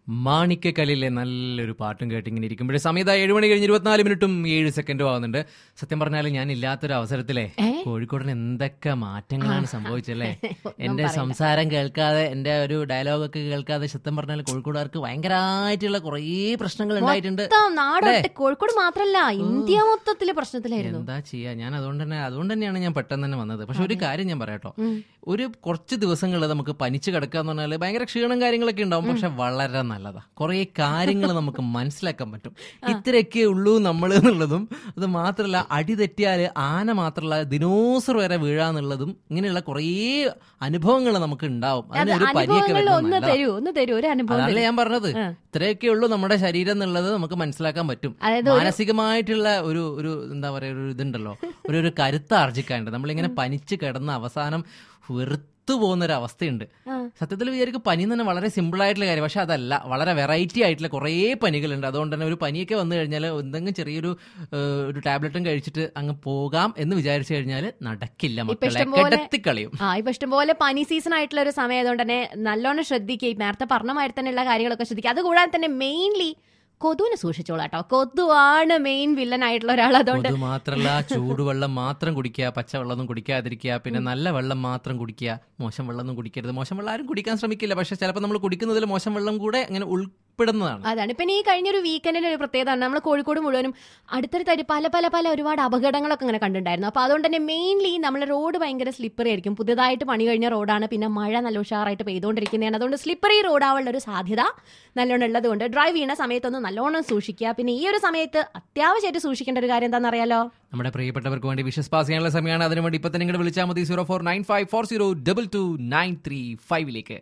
മാണിക്കക്കലിലെ നല്ലൊരു പാട്ടും കേട്ട് ഇങ്ങനെ ഇരിക്കുമ്പോഴേ സമയത്ത് ഏഴ് മണി കഴിഞ്ഞ് ഇരുപത്തിനാല് മിനിറ്റും ഏഴ് സെക്കൻഡും ആവുന്നുണ്ട് സത്യം പറഞ്ഞാൽ ഞാൻ ഇല്ലാത്തൊരു അവസരത്തിലെ കോഴിക്കോടിന് എന്തൊക്കെ മാറ്റങ്ങളാണ് സംഭവിച്ചല്ലേ എന്റെ സംസാരം കേൾക്കാതെ എന്റെ ഒരു ഡയലോഗൊക്കെ കേൾക്കാതെ സത്യം പറഞ്ഞാൽ കോഴിക്കോടുകാർക്ക് ഭയങ്കരമായിട്ടുള്ള കുറേ പ്രശ്നങ്ങൾ ഉണ്ടായിട്ടുണ്ട് മൊത്തം നാടൊട്ട് കോഴിക്കോട് മാത്രല്ല ഇന്ത്യ മൊത്തത്തില് പ്രശ്നത്തിലായിരുന്നു എന്താ ചെയ്യാ ഞാൻ അതുകൊണ്ട് തന്നെ അതുകൊണ്ട് തന്നെയാണ് ഞാൻ പെട്ടെന്ന് തന്നെ വന്നത് പക്ഷെ ഒരു കാര്യം ഞാൻ പറയാട്ടോ ഒരു കുറച്ച് ദിവസങ്ങൾ നമുക്ക് പനിച്ച് കിടക്കുക എന്ന് പറഞ്ഞാൽ ഭയങ്കര ക്ഷീണം കാര്യങ്ങളൊക്കെ ഉണ്ടാവും പക്ഷെ വളരെ നല്ലതാ കുറെ കാര്യങ്ങൾ നമുക്ക് മനസ്സിലാക്കാൻ പറ്റും ഇത്രയൊക്കെ ഉള്ളൂ നമ്മൾ എന്നുള്ളതും അത് മാത്രമല്ല അടി തെറ്റിയാല് ആന മാത്രമല്ല ദിനോസർ വരെ വീഴാന്നുള്ളതും ഇങ്ങനെയുള്ള കുറേ അനുഭവങ്ങൾ നമുക്ക് ഉണ്ടാവും അതിനൊരു പനിയൊക്കെ അനുഭവങ്ങൾ വരുന്നത് ഒന്ന് നല്ലതാ. തരൂ ഒന്ന് തരൂ ഒരു അനുഭവം അതല്ല തരൂ. ഞാൻ പറഞ്ഞത് ഇത്രയൊക്കെ ഉള്ളൂ നമ്മുടെ ശരീരം എന്നുള്ളത് നമുക്ക് മനസ്സിലാക്കാൻ പറ്റും അതായത് മാനസികമായിട്ടുള്ള ഒരു ഒരു എന്താ പറയാ ഒരു ഇതുണ്ടല്ലോ ഒരു ഒരു കരുത്ത് ആർജിക്കാനുണ്ട് നമ്മളിങ്ങനെ പനിച്ച് കിടന്ന അവസാനം വെറുത്തു പോകുന്ന ഒരു അവസ്ഥയുണ്ട് സത്യത്തിൽ വിചാരിക്കും പനി എന്ന് തന്നെ വളരെ സിമ്പിൾ ആയിട്ടുള്ള കാര്യം പക്ഷെ അതല്ല വളരെ വെറൈറ്റി ആയിട്ടുള്ള കുറേ പനികളുണ്ട് അതുകൊണ്ട് തന്നെ ഒരു പനിയൊക്കെ വന്നു കഴിഞ്ഞാൽ എന്തെങ്കിലും ചെറിയൊരു ഏഹ്, ഒരു ടാബ്ലറ്റും കഴിച്ചിട്ട് അങ്ങ് പോകാം എന്ന് വിചാരിച്ചു കഴിഞ്ഞാൽ നടക്കില്ല മക്കളെ ഇഷ്ടംപോലെ- കിടത്തിക്കളയും ആ ഇപ്പൊ ഇഷ്ടംപോലെ പനി സീസൺ ആയിട്ടുള്ള ഒരു സമയം ആയതുകൊണ്ട് തന്നെ നല്ലോണം ശ്രദ്ധിക്കുക ഈ നേരത്തെ പറഞ്ഞ മാതിരി തന്നെയുള്ള കാര്യങ്ങളൊക്കെ ശ്രദ്ധിക്കുക അതുകൂടാതെ തന്നെ മെയിൻലി കൊതുവിനെ സൂക്ഷിച്ചോളാം കേട്ടോ കൊതുവാണ് മെയിൻ വില്ലൻ ആയിട്ടുള്ള ഒരാൾ അതുകൊണ്ട് അത് മാത്രല്ല ചൂടുവെള്ളം മാത്രം കുടിക്കുക പച്ചവെള്ളമൊന്നും കുടിക്കാതിരിക്കുക പിന്നെ നല്ല വെള്ളം മാത്രം കുടിക്കുക മോശം വെള്ളമൊന്നും കുടിക്കരുത് മോശം വെള്ളം ആരും കുടിക്കാൻ ശ്രമിക്കില്ല പക്ഷെ ചിലപ്പോൾ നമ്മൾ കുടിക്കുന്നതിൽ മോശം വെള്ളം കൂടെ അങ്ങനെ ഉൾപ്പെടുന്നതാണ് അതാണ് പിന്നെ ഈ കഴിഞ്ഞൊരു വീക്കെൻഡിന്റെ ഒരു പ്രത്യേകത നമ്മൾ കോഴിക്കോട് മുഴുവനും അടുത്തടുത്തായിട്ട് പല പല പല ഒരുപാട് അപകടങ്ങളൊക്കെ ഇങ്ങനെ കണ്ടിട്ടുണ്ടായിരുന്നു അപ്പൊ അതുകൊണ്ട് തന്നെ മെയിൻലി നമ്മളെ റോഡ് ഭയങ്കര സ്ലിപ്പറി ആയിരിക്കും പുതിയതായിട്ട് പണി കഴിഞ്ഞ റോഡാണ് പിന്നെ മഴ നല്ല ഉഷാറായിട്ട് പെയ്തുകൊണ്ടിരിക്കുന്നതാണ് അതുകൊണ്ട് സ്ലിപ്പറി റോഡാവാനുള്ള ഒരു സാധ്യത നല്ലോണം ഉള്ളത് കൊണ്ട് ഡ്രൈവ് ചെയ്യുന്ന സമയത്തൊന്ന് നല്ലോണം സൂക്ഷിക്കുക പിന്നെ ഈ ഒരു സമയത്ത് അത്യാവശ്യമായിട്ട് സൂക്ഷിക്കേണ്ട ഒരു കാര്യം എന്താണെന്ന് അറിയാലോ നമ്മുടെ പ്രിയപ്പെട്ടവർക്ക് വേണ്ടി വിഷസ് പാസ് ചെയ്യാനുള്ള സമയമാണ് അതിനുവേണ്ടി ഇപ്പൊ തന്നെ ഇങ്ങോട്ട് വിളിച്ചാൽ മതി zero four nine five four zero double two nine three ഫൈവിലേക്ക്